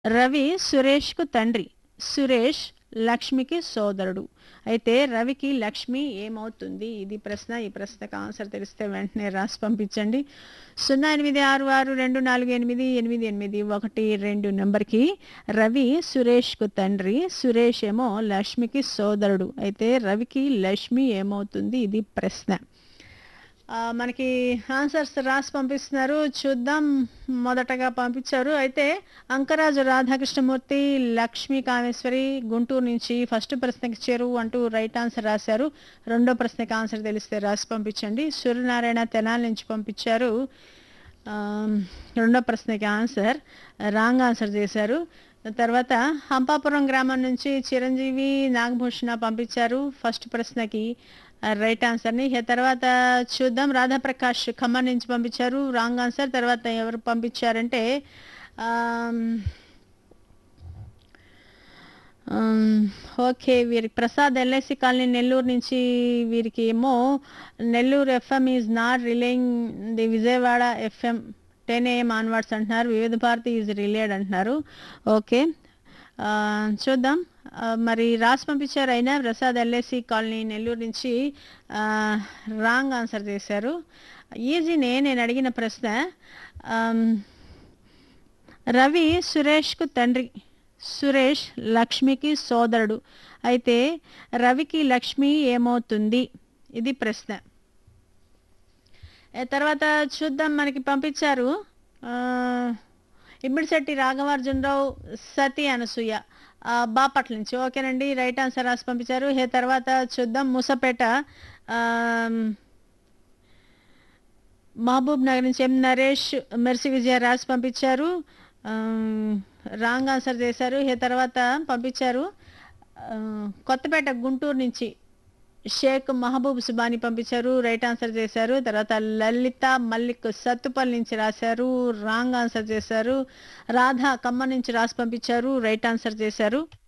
రవి సురేష్‌కు తండ్రి. సురేష్ లక్ష్మికి సోదరుడు. అయితే రవికి లక్ష్మి ఏమవుతుంది? ఇది ప్రశ్న. ఈ ప్రశ్నకు ఆన్సర్ తెలిస్తే వెంటనే రాసి పంపించండి. 086624888812 నంబర్‌కి రవి సురేష్‌కు తండ్రి. సురేష్ ఏమో లక్ష్మికి సోదరుడు. అయితే రవికి లక్ష్మి ఏమవుతుంది? ఇది ప్రశ్న. ఆహ్, మనకి ఆన్సర్స్ రాసి పంపిస్తున్నారు. చూద్దాం. మొదటగా పంపించారు. అయితే అంకరాజు రాధాకృష్ణమూర్తి, లక్ష్మీ కామేశ్వరి గుంటూరు నుంచి ఫస్ట్ ప్రశ్నకి చెరువు అంటూ రైట్ ఆన్సర్ రాశారు. రెండో ప్రశ్నకి ఆన్సర్ తెలిస్తే రాసి పంపించండి. సూర్యనారాయణ తెనాలి నుంచి పంపించారు. ఆహ్, రెండో ప్రశ్నకి ఆన్సర్ రాంగ్ ఆన్సర్ చేశారు. తర్వాత హంపాపురం గ్రామం నుంచి చిరంజీవి, నాగభూషణ పంపించారు. ఫస్ట్ ప్రశ్నకి ఆహ్, రైట్ ఆన్సర్‌ని. ఇక తర్వాత చూద్దాం. రాధాప్రకాష్ ఖమ్మం నుంచి పంపించారు. Wrong answer. తర్వాత ఎవరు పంపించారంటే ఆహ్, హ్మ్. ఓకే. వీరికి ప్రసాద్ ఎల్ఐసి కాలనీ నెల్లూరు నుంచి వీరికి ఏమో Nellore FM is not relaying the Vijayawada FM 10 AM onwards అంటున్నారు. వివిధ భారతి ఈజ్ రిలేడ్ అంటున్నారు. ఓకే. ఆహ్, చూద్దాం. ఆహ్, మరి రాసి పంపించారు అయినా ప్రసాద్ ఎల్ఐసి కాలనీ నెల్లూరు నుంచి ఆహ్, రాంగ్ ఆన్సర్ చేశారు. ఈజీనే నేను అడిగిన ప్రశ్న. ఆహ్, రవి సురేష్‌కు తండ్రి. సురేష్ లక్ష్మికి సోదరుడు. అయితే రవికి లక్ష్మి ఏమవుతుంది? ఇది ప్రశ్న. ఏ తర్వాత చూద్దాం మనకి పంపించారు. ఆహ్, ఇమ్మిడిశెట్టి రాఘవార్జునరావు, సతీ అనసూయ ఆహ్, బాపట్ల నుంచి. ఓకేనండి. రైట్ ఆన్సర్ రాసి పంపించారు. ఇక తర్వాత చూద్దాం. మూసపేట ఆహ్, మహబూబ్ నగర్ నుంచి ఎం నరేష్, మెర్సి విజయ రాసి పంపించారు. ఆహ్, రాంగ్ ఆన్సర్ చేశారు. ఇక తర్వాత పంపించారు. ఆహ్, కొత్తపేట గుంటూరు నుంచి షేక్ మహబూబ్ సుబాని పంపించారు. రైట్ ఆన్సర్ చేశారు. తర్వాత లలిత మల్లిక్ సత్తుపల్లి నుంచి రాశారు. రాంగ్ ఆన్సర్ చేశారు. రాధ ఖమ్మం నుంచి రాసి పంపించారు. రైట్ ఆన్సర్ చేశారు.